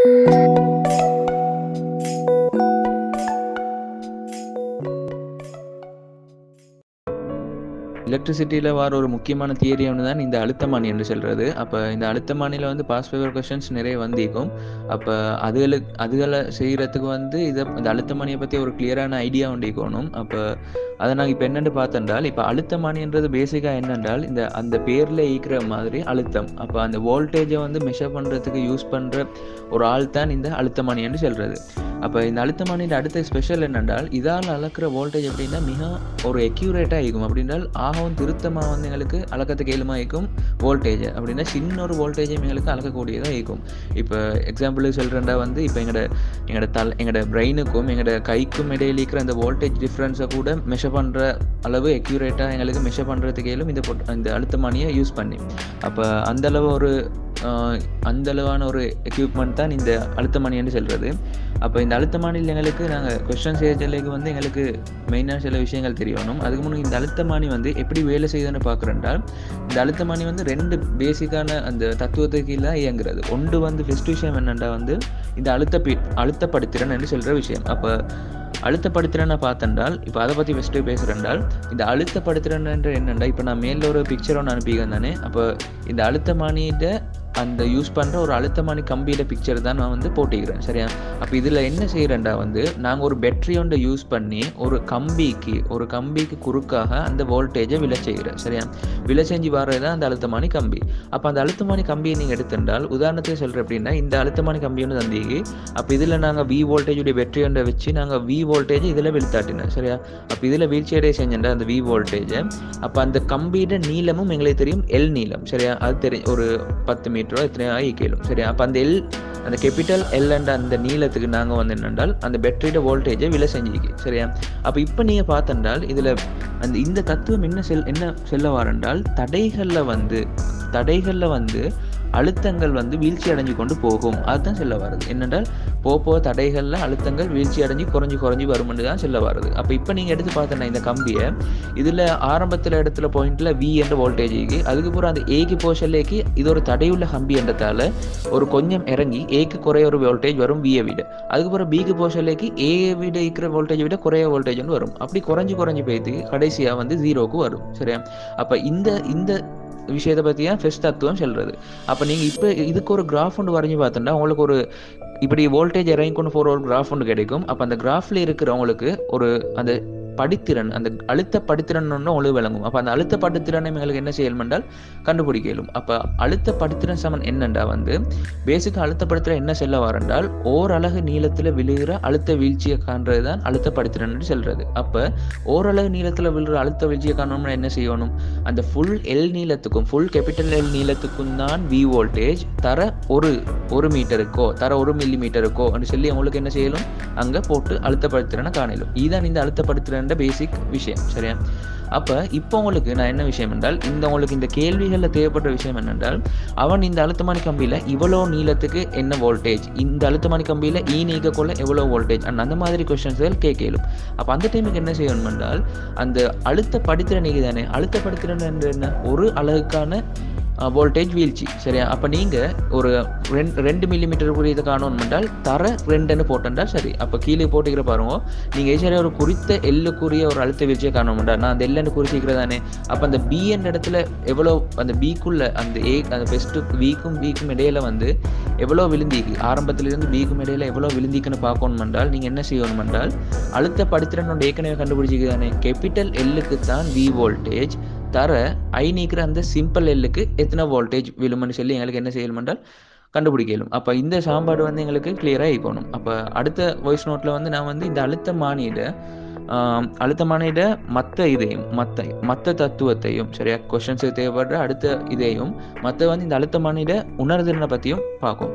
எலக்ட்ரிசிட்டியில் வர ஒரு முக்கியமான தியரி ஒன்று தான் இந்த அழுத்தமானி என்று சொல்கிறது அப்போ இந்த அழுத்தமானியில் வந்து பாஸ் பேப்பர் கொஷின்ஸ் நிறைய வந்திருக்கும் அப்போ அதுகளுக்கு அதுகளை செய்கிறதுக்கு வந்து இதை இந்த அழுத்தமானியை பற்றி ஒரு கிளியரான ஐடியா ஒன்று இருக்கணும் அப்போ அதை நாங்கள் இப்போ என்னென்னு பார்த்தோன்றால் இப்போ அழுத்தமானின்றது பேசிக்காக என்னென்றால் இந்த அந்த பேரில் ஈக்கிற மாதிரி அழுத்தம் அப்போ அந்த வோல்டேஜை வந்து மெஷர் பண்ணுறதுக்கு யூஸ் பண்ணுற ஒரு ஆள் தான் இந்த அழுத்தமானி என்று சொல்கிறது அப்போ இந்த அழுத்தமானியோட அடுத்த ஸ்பெஷல் என்னென்றால் இதால் அளக்கிற வோல்டேஜ் அப்படின்னா மிக ஒரு எக்யூரேட்டாக இருக்கும் அப்படின்றால் ஆகவும் திருத்தமாக வந்து எங்களுக்கு அளக்கத்துக்கு ஏழுமா இருக்கும் வோல்டேஜ் அப்படின்னா சின்ன ஒரு வோல்டேஜும் எங்களுக்கு அளக்கக்கூடியதாக இருக்கும் இப்போ எக்ஸாம்பிளுக்கு சொல்கிறேன்டா வந்து இப்போ எங்களோட எங்களோட தல் எங்களோட பிரெயினுக்கும் எங்களோட கைக்கும் இடையில இருக்கிற அந்த வோல்டேஜ் டிஃப்ரென்ஸை கூட மெஷர் பண்ணுற அளவு எக்யூரேட்டாக எங்களுக்கு மெஷர் பண்ணுறதுக்கு ஏலும் இந்த பொட் இந்த அழுத்தமானியை யூஸ் பண்ணி அப்போ அந்தளவு ஒரு அந்த அளவான ஒரு எக்யூப்மெண்ட் தான் இந்த அழுத்தமானின்னு சொல்கிறது அப்போ இந்த அழுத்தமானியில் எங்களுக்கு நாங்கள் கொஸ்டின் செய்யறதுக்கு வந்து எங்களுக்கு மெயினாக சில விஷயங்கள் தெரியணும் அதுக்கு முன்னாடி இந்த அழுத்தமானி வந்து எப்படி வேலை செய்யுதுன்னு பார்க்குறேன்றால் இந்த அழுத்தமானி வந்து ரெண்டு பேசிக்கான அந்த தத்துவத்துக்கு கீழே தான் இயங்குறது ஒன்று வந்து ஃபஸ்ட் விஷயம் என்னென்னா வந்து இந்த அழுத்த பி அழுத்தப்படுத்திறன் என்று சொல்கிற விஷயம் அப்போ அழுத்தப்படுத்துறேன்னு பார்த்தென்றால் இப்போ அதை பற்றி ஃபஸ்ட்டு பேசுகிறேன்டால் இந்த அழுத்தப்படுத்துறேன்ற என்னென்னா இப்போ நான் மேலில் ஒரு பிக்சர் ஒன்று அனுப்பிக்கிறேன் தானே அப்போ இந்த அழுத்தமானிகிட்ட அந்த யூஸ் பண்ணுற ஒரு அழுத்தமானி கம்பியில் பிக்சர் தான் நான் வந்து போட்டிக்கிறேன் சரியா அப்போ இதில் என்ன செய்கிறேன்டா வந்து நாங்கள் ஒரு பேட்டரி ஒன்றை யூஸ் பண்ணி ஒரு கம்பிக்கு ஒரு கம்பிக்கு குறுக்காக அந்த வோல்டேஜை விலை செய்கிறேன் சரியா விலை செஞ்சு வர்றது தான் அந்த அழுத்தமானி கம்பி அப்போ அந்த அழுத்தமானி கம்பியை நீங்கள் எடுத்துட்டால் உதாரணத்துக்கு சொல்கிறேன் அப்படின்னா இந்த அழுத்தமானி கம்பி ஒன்று தந்தீங்க அப்போ இதில் நாங்கள் வி வோல்டேஜுடைய பேட்டரி ஒன்றை வச்சு நாங்கள் வி வோல்டேஜ் இதில் வீழ்த்தாட்டினேன் சரியா அப்போ இதில் வீழ்ச்சி அடைய செஞ்சேன்டா அந்த வி வோல்டேஜை அப்போ அந்த கம்பியோட நீளமும் எங்களுக்கு தெரியும் எல் நீளம் சரியா அது தெரியும் ஒரு பத்து மீட்டர் மீட்டரோ எத்தனையோ ஆகி கேளும் சரியா அப்போ அந்த எல் அந்த கேபிட்டல் எல் அண்ட் அந்த நீளத்துக்கு நாங்கள் வந்து என்னென்றால் அந்த பேட்டரியோட வோல்டேஜை விலை செஞ்சுக்கு சரியா அப்போ இப்போ நீங்கள் பார்த்தென்றால் இதில் அந்த இந்த தத்துவம் என்ன செல் என்ன செல்ல வாரென்றால் தடைகளில் வந்து தடைகளில் வந்து அழுத்தங்கள் வந்து வீழ்ச்சி அடைஞ்சு கொண்டு போகும் அதுதான் செல்ல வருது என்னென்றால் போக போக தடைகளில் அழுத்தங்கள் வீழ்ச்சி அடைஞ்சு குறைஞ்சி குறைஞ்சி வரும்னு தான் செல்ல வருது அப்போ இப்போ நீங்கள் எடுத்து பார்த்தோன்னா இந்த கம்பியை இதில் ஆரம்பத்தில் இடத்துல பாயிண்ட்டில் வி என்ற வோல்டேஜுக்கு அதுக்கப்புறம் அந்த ஏக்கு போஷல்லேக்கு இது ஒரு தடையுள்ள கம்பி என்றதால ஒரு கொஞ்சம் இறங்கி ஏக்கு குறைய ஒரு வோல்டேஜ் வரும் வியை விட அதுக்கப்புறம் பிக்கு போஷல்லேக்கு ஏ விட இருக்கிற வோல்டேஜ் விட குறைய வோல்டேஜ் வரும் அப்படி குறைஞ்சி குறைஞ்சி போயிட்டு கடைசியாக வந்து ஜீரோக்கு வரும் சரியா அப்போ இந்த இந்த விஷயத்தை பற்றி தான் ஃபெஸ்ட் தத்துவம் சொல்கிறது அப்போ நீங்கள் இப்போ இதுக்கு ஒரு கிராஃப் ஒன்று வரைஞ்சி பார்த்தோன்னா உங்களுக்கு ஒரு இப்படி வோல்டேஜ் இறங்கி கொண்டு போகிற ஒரு கிராஃப் ஒன்று கிடைக்கும் அப்போ அந்த கிராஃபில் இருக்கிறவங்களுக்கு ஒரு அந்த படித்திறன் அந்த அழுத்த படித்திறன் ஒன்று உங்களுக்கு விளங்கும் அப்போ அந்த அழுத்த படித்திறனை எங்களுக்கு என்ன செய்யணும் என்றால் கண்டுபிடிக்க இயலும் அப்போ அழுத்த படித்திறன் சமன் என்னண்டா வந்து பேசிக்காக அழுத்த படித்திறன் என்ன செல்ல வாரென்றால் ஓரளவு நீளத்தில் விழுகிற அழுத்த வீழ்ச்சியை காண்றது தான் அழுத்த படித்திறன் சொல்றது அப்போ ஓரளவு நீளத்தில் விழுகிற அழுத்த வீழ்ச்சியை காணணும்னா என்ன செய்யணும் அந்த ஃபுல் எல் நீளத்துக்கும் ஃபுல் கேபிட்டல் எல் நீளத்துக்கும் தான் வி வோல்டேஜ் தர ஒரு ஒரு மீட்டருக்கோ தர ஒரு மில்லி மீட்டருக்கோ அப்படின்னு சொல்லி உங்களுக்கு என்ன செய்யணும் அங்கே போட்டு அழுத்தப்படுத்துறேன்னு காணலும் இதுதான் இந்த அழுத்தப்படுத்துறேன்ற பேசிக் விஷயம் சரியா அப்போ இப்போ உங்களுக்கு நான் என்ன விஷயம் என்றால் இந்த உங்களுக்கு இந்த கேள்விகளில் தேவைப்பட்ட விஷயம் என்னென்றால் அவன் இந்த அழுத்தமானி கம்பியில் இவ்வளோ நீளத்துக்கு என்ன வோல்டேஜ் இந்த அழுத்தமானி கம்பியில் ஈ நீக்கக்குள்ள எவ்வளோ வோல்டேஜ் அண்ட் அந்த மாதிரி கொஸ்டின்ஸ்கள் கேட்கலும் அப்போ அந்த டைமுக்கு என்ன செய்யணும் என்றால் அந்த அழுத்த படித்திற நீங்க தானே அழுத்த படித்திறன் என்ன ஒரு அழகுக்கான வோல்டேஜ் வீழ்ச்சி சரியா அப்போ நீங்கள் ஒரு ரெண்டு ரெண்டு மில்லிமீட்டர் குறியதை காணணும் என்றால் தர ரெண்டுன்னு போட்டேன்டால் சரி அப்போ கீழே போட்டுக்கிற பாருங்க நீங்கள் சரி ஒரு குறித்த எல்லுக்குரிய ஒரு அழுத்த வீழ்ச்சியை காணணும்டா நான் அந்த எல்லுன்னு குறிச்சிக்கிறதானே அப்போ அந்த பி என்ற இடத்துல எவ்வளோ அந்த பிக்குள்ள அந்த ஏ அந்த பெஸ்ட்டு பிக்கும் பிக்கும் இடையில வந்து எவ்வளோ விழுந்திக்கு ஆரம்பத்திலிருந்து பிக்கும் இடையில எவ்வளோ விழுந்திக்குன்னு பார்க்கணும் என்றால் நீங்கள் என்ன செய்யணும் என்றால் அழுத்த படித்திறனோட ஏற்கனவே கண்டுபிடிச்சிக்கிறதானே கேபிட்டல் எல்லுக்கு தான் வி வோல்டேஜ் தர ஐ நீக்கிற அந்த சிம்பிள் எல்லுக்கு எத்தனை வோல்டேஜ் விழும்னு சொல்லி எங்களுக்கு என்ன செய்யணும் என்றால் கண்டுபிடிக்கலும் அப்போ இந்த சாம்பாடு வந்து எங்களுக்கு கிளியராக இருக்கணும் அப்போ அடுத்த வாய்ஸ் நோட்டில் வந்து நான் வந்து இந்த அழுத்த மானியிட அழுத்தமானிட மற்ற இதையும் மற்ற மற்ற தத்துவத்தையும் சரியா கொஷின்ஸுக்கு தேவைப்படுற அடுத்த இதையும் மற்ற வந்து இந்த அழுத்தமானிட உணர்திறனை பற்றியும் பார்க்கும்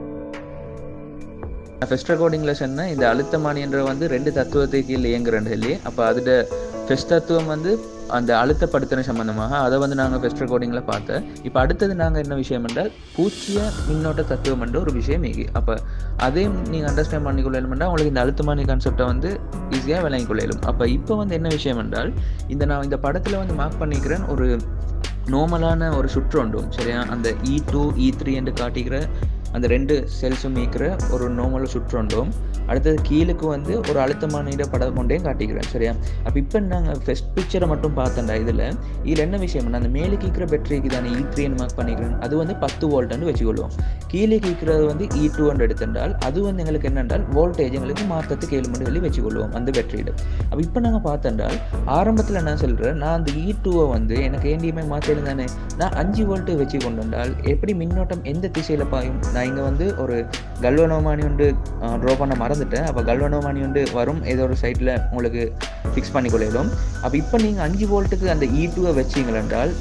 ஃபெஸ்ட் ரெக்கார்டிங்கில் சொன்ன இந்த அழுத்தமானின்ற வந்து ரெண்டு தத்துவத்தை கீழே இயங்குறேன்னு சொல்லி அப்போ அதோட ஃபெஸ்ட் தத்துவம் வந்து அந்த அழுத்தப்படுத்தின சம்பந்தமாக அதை வந்து நாங்கள் ஃபெஸ்ட் ரெக்கார்டிங்கில் பார்த்தேன் இப்போ அடுத்தது நாங்கள் என்ன விஷயம் என்றால் பூச்சிய மின்னோட்ட தத்துவம் என்ற ஒரு விஷயம் இங்கே அப்போ அதையும் நீங்கள் அண்டர்ஸ்டாண்ட் பண்ணிக்கொள்ளணும் உங்களுக்கு இந்த அழுத்தமானி கான்செப்டை வந்து ஈஸியாக விளங்கி கொள்ளையிலும் அப்போ இப்போ வந்து என்ன விஷயம் என்றால் இந்த நான் இந்த படத்தில் வந்து மார்க் பண்ணிக்கிறேன் ஒரு நார்மலான ஒரு சுற்றொண்டும் சரியா அந்த இ டூ இ த்ரீ என்று காட்டுகிற அந்த ரெண்டு செல்ஸும் நீக்கிற ஒரு நோமல் சுற்றொண்டும் அடுத்தது கீழுக்கு வந்து ஒரு அழுத்தமான படம் கொண்டே காட்டிக்கிறேன் சரியா அப்போ இப்போ நாங்கள் ஃபஸ்ட் பிக்சரை மட்டும் பார்த்தேன்டா இதில் இதில் என்ன விஷயம்னா அந்த மேலே கீக்கிற பேட்டரிக்கு தானே இ த்ரீன்னு மார்க் பண்ணிக்கிறேன் அது வந்து பத்து வோல்ட்னு வச்சுக்கொள்வோம் கீழே கீக்கிறது வந்து இ டூ ஹண்ட்ரட் எடுத்திருந்தால் அது வந்து எங்களுக்கு என்னென்றால் வோல்டேஜ் எங்களுக்கு மாற்றத்துக்கு ஏழு மணி சொல்லி வச்சுக்கொள்வோம் அந்த பேட்டரியில் அப்போ இப்போ நாங்கள் பார்த்தென்றால் ஆரம்பத்தில் நான் சொல்கிறேன் நான் அந்த இ டூவை வந்து எனக்கு ஏண்டியமே மாற்றிடும் தானே நான் அஞ்சு வோல்ட்டு வச்சு கொண்டு வந்தால் எப்படி மின்னோட்டம் எந்த திசையில் பாயும் நான் இங்கே வந்து ஒரு கல்வனோமானி ஒன்று ட்ரா பண்ண மறந்துட்டேன் அப்போ கல்வனோமானி ஒன்று வரும் ஏதோ ஒரு சைட்டில் உங்களுக்கு ஃபிக்ஸ் பண்ணி கொள்ளையிலும் அப்போ இப்போ நீங்கள் அஞ்சு வோல்ட்டுக்கு அந்த இ டூவை வச்சிங்களென்றால்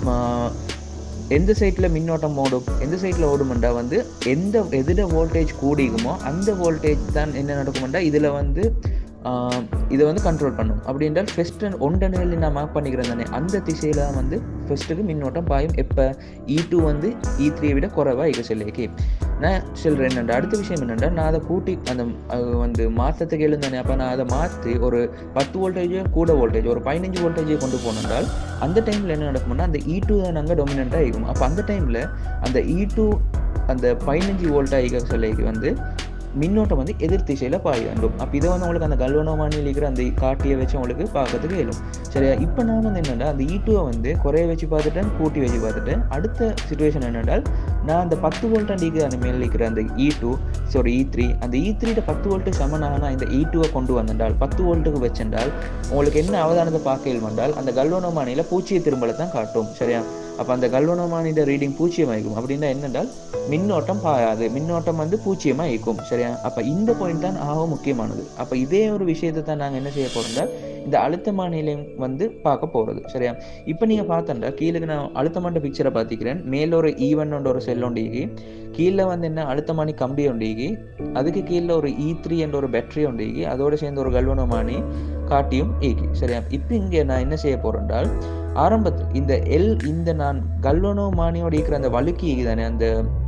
எந்த சைட்டில் மின்னோட்டம் ஓடும் எந்த சைட்டில் ஓடுமெண்டா வந்து எந்த எதில் வோல்டேஜ் கூடிக்குமோ அந்த வோல்டேஜ் தான் என்ன நடக்குமெண்டா இதில் வந்து இதை வந்து கண்ட்ரோல் பண்ணும் அப்படி என்றால் ஃபெஸ்ட் ஒன்றனையில் நான் மார்க் பண்ணிக்கிறேன் தானே அந்த திசையில் வந்து ஃபெஸ்ட்டுக்கு மின்னோட்டம் பாயும் எப்போ இ டூ வந்து இ த்ரீயை விட குறைவாக இருக்க சொல்லிக்கு நான் சொல்கிறேன் என்னென்னா அடுத்த விஷயம் என்னென்னா நான் அதை கூட்டி அந்த வந்து மாற்றத்துக்கு எழுந்தானே அப்போ நான் அதை மாற்றி ஒரு பத்து வோல்டேஜோ கூட வோல்டேஜ் ஒரு பதினஞ்சு வோல்டேஜை கொண்டு போனால் அந்த டைமில் என்ன நடக்கும்னா அந்த இ டூ தான் நாங்கள் டொமினண்ட்டாக இருக்கும் அப்போ அந்த டைமில் அந்த இ டூ அந்த பதினஞ்சு வோல்ட்டாக இருக்க சொல்லிக்கு வந்து மின்னோட்டம் வந்து எதிர் திசையில் பாய வேண்டும் அப்போ இதை வந்து உங்களுக்கு அந்த கல்வனோமானியில் இருக்கிற அந்த காட்டியை வச்சு உங்களுக்கு பார்க்கறதுக்கு இயலும் சரியா இப்போ நான் வந்து என்னென்னா அந்த ஈட்டுவை வந்து குறைய வச்சு பார்த்துட்டேன் கூட்டி வச்சு பார்த்துட்டேன் அடுத்த சுச்சுவேஷன் என்னென்றால் நான் அந்த பத்து வோல்ட் அண்டிக்கு அந்த மேலே இருக்கிற அந்த E two sorry E three அந்த இ த்ரீட்ட பத்து வோல்ட்டு சமனாக நான் இந்த இ டூவை கொண்டு வந்தென்றால் பத்து வோல்ட்டுக்கு வச்சென்றால் உங்களுக்கு என்ன அவதானத்தை பார்க்க வந்தால் அந்த கல்வனோமானியில் பூச்சியை திரும்பலை தான் காட்டும் சரியா அப்போ அந்த கல்வனோமானிட ரீடிங் பூச்சியமாக இருக்கும் அப்படின்னா என்னென்றால் மின்னோட்டம் பாயாது மின்னோட்டம் வந்து பூச்சியமாக இருக்கும் சரியா அப்போ இந்த பாயிண்ட் தான் ஆக முக்கியமானது அப்போ இதே ஒரு விஷயத்தை தான் நாங்கள் என்ன செய்ய போகிறோம்னா இந்த அழுத்தமானிலையும் வந்து பார்க்க போகிறது சரியா இப்போ நீங்கள் பார்த்தா கீழே நான் அழுத்தமாட்ட பிக்சரை பார்த்திக்கிறேன் மேலே ஒரு ஈவன் ஒரு செல் ஒண்டிகி கீழே வந்து என்ன அழுத்தமானி கம்பி ஒண்டிகி அதுக்கு கீழே ஒரு இ த்ரீ என்ற ஒரு பேட்டரி ஒண்டிகி அதோடு சேர்ந்து ஒரு கல்வனோமானி காட்டியும் ஈகி சரியா இப்போ இங்கே நான் என்ன செய்ய போகிறேன்றால் ஆரம்பத்தில் இந்த எல் இந்த நான் கல்வனோ மானியோட இருக்கிற அந்த வழுக்கி தானே அந்த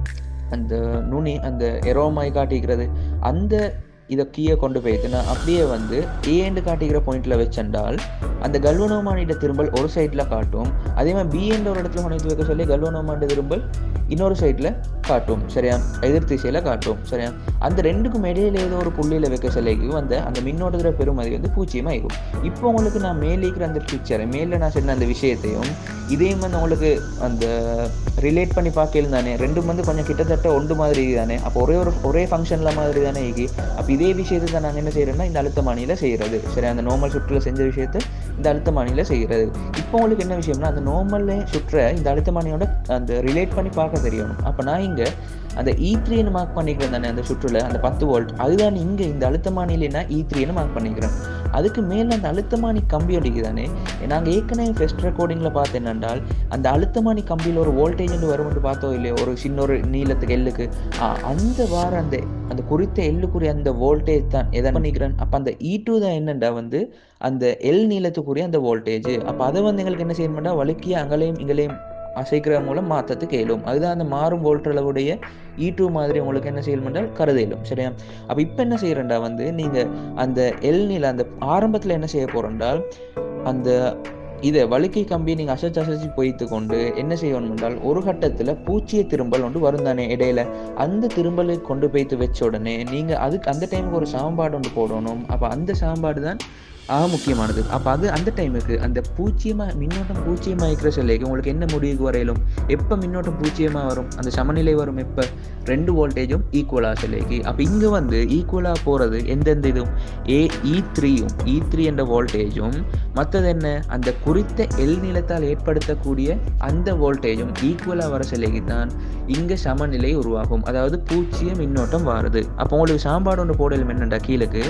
அந்த நுனி அந்த எரோமாய் காட்டிக்கிறது அந்த இதை கீழே கொண்டு போயிட்டு நான் அப்படியே வந்து ஏண்டு காட்டிக்கிற பாயிண்ட்ல வச்சென்றால் அந்த கல்வனோமானிட திரும்பல் ஒரு சைடில் காட்டும் அதே மாதிரி பி என்ற ஒரு இடத்துல கொண்டு வைக்க சொல்லி கல்வனோமானிட திரும்பல் இன்னொரு சைடில் காட்டும் சரியா எதிர் திசையில் காட்டும் சரியா அந்த ரெண்டுக்கும் இடையில ஏதோ ஒரு புள்ளியில் வைக்க சொல்லிக்கும் அந்த அந்த மின்னோட்டத்தில் பெருமதி வந்து பூச்சியமாக இருக்கும் இப்போ உங்களுக்கு நான் மேலே இருக்கிற அந்த பிக்சரை மேலே நான் சொன்ன அந்த விஷயத்தையும் இதையும் வந்து உங்களுக்கு அந்த ரிலேட் பண்ணி பார்க்கல தானே ரெண்டும் வந்து கொஞ்சம் கிட்டத்தட்ட ஒன்று மாதிரி தானே அப்போ ஒரே ஒரு ஒரே ஃபங்க்ஷனில் மாதிரி தானே இகி அப்போ இதே விஷயத்தை தான் நாங்கள் என்ன செய்கிறோம்னா இந்த அழுத்தமானியில் செய்கிறது சரி அந்த நார்மல் சுற்றில் செஞ்ச விஷயத்தை இந்த அழுத்தமானியில் செய்கிறது இப்போ உங்களுக்கு என்ன விஷயம்னா அந்த நார்மல்ல சுற்ற இந்த அழுத்தமானியோட அந்த ரிலேட் பண்ணி பார்க்க தெரியணும் அப்போ நான் இங்கே அந்த இ த்ரீன்னு மார்க் பண்ணிக்கிறேன் தானே அந்த சுற்றுல அந்த பத்து வோல்ட் அதுதான் இங்கே இந்த அழுத்தமானியில் நான் இ த்ரீன்னு மார்க் பண்ணிக்கிறேன் அதுக்கு மேலே அந்த அழுத்தமானி கம்பி ஒடிக்கு தானே நாங்கள் ஏற்கனவே ஃபெஸ்ட் ரெக்கார்டிங்கில் பார்த்தேன் என்னென்றால் அந்த அழுத்தமானி கம்பியில் ஒரு வோல்டேஜ் வரும்னு பார்த்தோம் இல்லையோ ஒரு சின்ன ஒரு நீளத்துக்கு எல்லுக்கு அந்த வார அந்த அந்த குறித்த எல்லுக்குரிய அந்த வோல்டேஜ் தான் எதை பண்ணிக்கிறேன் அப்போ அந்த இ டூ தான் என்னண்டா வந்து அந்த எல் நீளத்துக்குரிய அந்த வோல்டேஜ் அப்போ அதை வந்து எங்களுக்கு என்ன செய்யணும்டா வழுக்கிய அங்களையும் இங்களையும் அசைக்கிற மூலம் மாற்றத்துக்கு இயலும் அதுதான் அந்த மாறும் வோல்ட் அளவுடைய இ டூ மாதிரி உங்களுக்கு என்ன செய்யணும் என்றால் கருத இயலும் சரியா அப்போ இப்போ என்ன செய்யறேன்டா வந்து நீங்கள் அந்த எல் நீல அந்த ஆரம்பத்தில் என்ன செய்ய போகிறோன்றால் அந்த இதை வழுக்கை கம்பி நீங்கள் அசைச்சு அசைச்சு போய்த்து கொண்டு என்ன செய்யணும் என்றால் ஒரு கட்டத்தில் பூச்சிய திரும்பல் ஒன்று வரும் தானே இடையில அந்த திரும்பலை கொண்டு போய்த்து வச்ச உடனே நீங்கள் அதுக்கு அந்த டைமுக்கு ஒரு சாம்பாடு ஒன்று போடணும் அப்போ அந்த சாம்பாடு தான் ஆக முக்கியமானது அப்போ அது அந்த டைமுக்கு அந்த பூச்சியமாக மின்னோட்டம் பூச்சியமாக இருக்கிற சொல்லிக்கு உங்களுக்கு என்ன முடிவுக்கு வரையிலும் எப்போ மின்னோட்டம் பூச்சியமாக வரும் அந்த சமநிலை வரும் எப்போ ரெண்டு வோல்டேஜும் ஈக்குவலாக சொல்லிக்கு அப்போ இங்கே வந்து ஈக்குவலாக போகிறது எந்தெந்த இதுவும் ஏ இ த்ரீயும் இ த்ரீ என்ற வோல்டேஜும் மற்றது என்ன அந்த குறித்த எல் நீளத்தால் ஏற்படுத்தக்கூடிய அந்த வோல்டேஜும் ஈக்குவலாக வர சொல்லிக்கு தான் இங்கே சமநிலை உருவாகும் அதாவது பூச்சிய மின்னோட்டம் வாருது அப்போ உங்களுக்கு சாம்பாடு ஒன்று போடலும் என்னண்டா கீழக்கு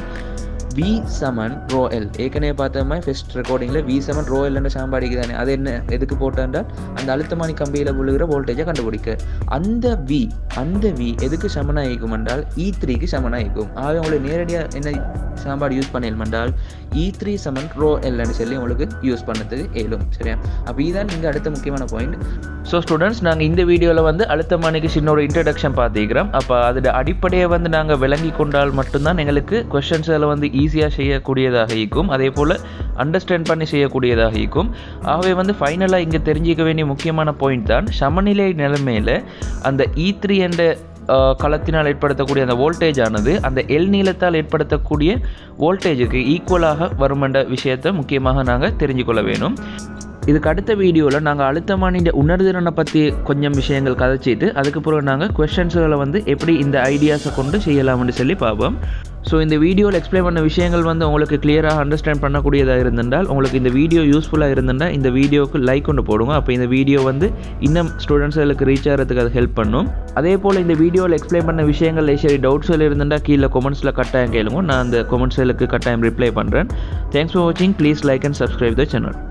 வி செவன் ரோ எல் ஏற்கனவே பார்த்த மாதிரி ஃபஸ்ட் ரெக்கார்டிங்கில் வி செவன் ரோ எல்ன்ற சாம்பாடிக்கு தானே அது என்ன எதுக்கு போட்டால் அந்த அழுத்தமானி கம்பியில் விழுகிற வோல்டேஜை கண்டுபிடிக்க அந்த வி அந்த வி எதுக்கு சமனாகிக்கும் என்றால் இ த்ரீக்கு சமனாகிக்கும் ஆகவே உங்களுக்கு நேரடியாக என்ன சாம்பாடு யூஸ் பண்ணிடலாம் என்றால் இ த்ரீ செவன் ரோ எல்னு சொல்லி உங்களுக்கு யூஸ் பண்ணதுக்கு ஏழும் சரியா அப்போ இதுதான் இங்கே அடுத்த முக்கியமான பாயிண்ட் ஸோ ஸ்டூடெண்ட்ஸ் நாங்கள் இந்த வீடியோவில் வந்து அழுத்தமானிக்கு சின்ன ஒரு இன்ட்ரடக்ஷன் பார்த்துக்கிறோம் அப்போ அதோட அடிப்படையை வந்து நாங்கள் விளங்கி கொண்டால் மட்டும்தான் எங்களுக்கு கொஷின்ஸ் அதில் வந்து ஈஸியாக செய்யக்கூடியதாக இருக்கும் அதே போல் அண்டர்ஸ்டாண்ட் பண்ணி செய்யக்கூடியதாக இருக்கும் ஆகவே வந்து ஃபைனலாக இங்கே தெரிஞ்சிக்க வேண்டிய முக்கியமான பாயிண்ட் தான் சமநிலை நிலைமையில் அந்த இ த்ரீ என்ற அஹ், களத்தினால் ஏற்படுத்தக்கூடிய அந்த வோல்டேஜ் ஆனது அந்த எல் நீளத்தால் ஏற்படுத்தக்கூடிய வோல்டேஜுக்கு ஈக்குவலாக வருமென்ற விஷயத்தை முக்கியமாக நாங்கள் தெரிஞ்சுக்கொள்ள வேணும் இதுக்கு அடுத்த வீடியோவில் நாங்கள் அழுத்தமானின் உணர்திறனை பற்றி கொஞ்சம் விஷயங்கள் கதைச்சிட்டு அதுக்கு பிறகு நாங்கள் கொஷின்ஸுகளை வந்து எப்படி இந்த ஐடியாஸை கொண்டு செய்யலாம்னு சொல்லி பார்ப்போம் ஸோ இந்த வீடியோவில் எக்ஸ்பிளைன் பண்ண விஷயங்கள் வந்து உங்களுக்கு கிளியராக அண்டர்ஸ்டாண்ட் பண்ணக்கூடியதாக இருந்திருந்தால் உங்களுக்கு இந்த வீடியோ யூஸ்ஃபுல்லாக இருந்திருந்தால் இந்த வீடியோவுக்கு லைக் கொண்டு போடுங்க அப்போ இந்த வீடியோ வந்து இன்னும் ஸ்டூடெண்ட்ஸுகளுக்கு ரீச் ஆகிறதுக்கு அது ஹெல்ப் பண்ணும் அதே போல் இந்த வீடியோவில் எக்ஸ்பிளைன் பண்ண விஷயங்கள் சரி டவுட்ஸ்கள் இருந்தால் கீழே கொமெண்ட்ஸில் கட்டாயம் கேளுங்க நான் அந்த கொமெண்ட்ஸ்களுக்கு கட்டாயம் ரிப்ளை பண்ணுறேன் தேங்க்ஸ் ஃபார் வாட்சிங் please like and subscribe the channel